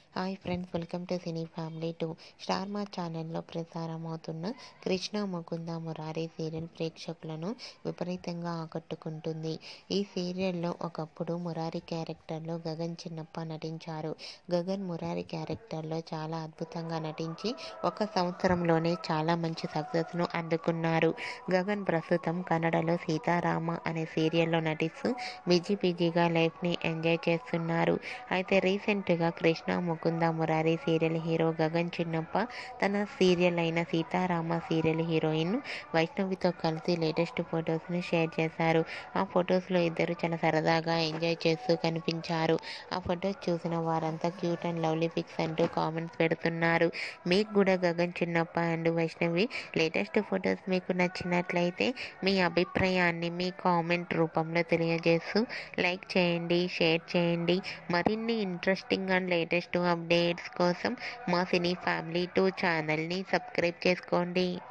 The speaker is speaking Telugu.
hi friends welcome to cine family two star Maa ఛానల్లో ప్రసారం అవుతున్న కృష్ణ ముకుంద మురారి సీరియల్ ప్రేక్షకులను విపరీతంగా ఆకట్టుకుంటుంది ఈ సీరియల్లో ఒకప్పుడు మురారి క్యారెక్టర్లో గగన్ చిన్నప్ప నటించారు గగన్ మురారి క్యారెక్టర్లో చాలా అద్భుతంగా నటించి ఒక సంవత్సరంలోనే చాలా మంచి సక్సెస్ను అందుకున్నారు గగన్ ప్రస్తుతం కన్నడలో సీతారామ అనే సీరియల్లో నటిస్తూ బిజీ బిజీగా లైఫ్ని ఎంజాయ్ చేస్తున్నారు అయితే రీసెంట్గా కృష్ణ ముకుంద మురారి సీరియల్ హీరో గగన్ చిన్నప్ప తన సీరియల్ అయిన సీతారామ సీరియల్ హీరోయిన్ వైష్ణవితో కలిసి లేటెస్ట్ ఫొటోస్ని షేర్ చేశారు ఆ ఫొటోస్లో ఇద్దరు చాలా సరదాగా ఎంజాయ్ చేస్తూ కనిపించారు ఆ ఫొటోస్ చూసిన వారంతా క్యూట్ అండ్ లవ్లీ పిక్స్ అంటూ కామెంట్స్ పెడుతున్నారు మీకు కూడా గగన్ చిన్నప్ప అండ్ వైష్ణవి లేటెస్ట్ ఫొటోస్ మీకు నచ్చినట్లయితే మీ అభిప్రాయాన్ని మీ కామెంట్ రూపంలో తెలియజేస్తూ లైక్ చేయండి షేర్ చేయండి మరిన్ని ఇంట్రెస్టింగ్ అండ్ లేటెస్ట్ అప్డేట్స్ కోసం మా సినీ ఫ్యామిలీ టూ ఛానల్ని సబ్స్క్రైబ్ చేసుకోండి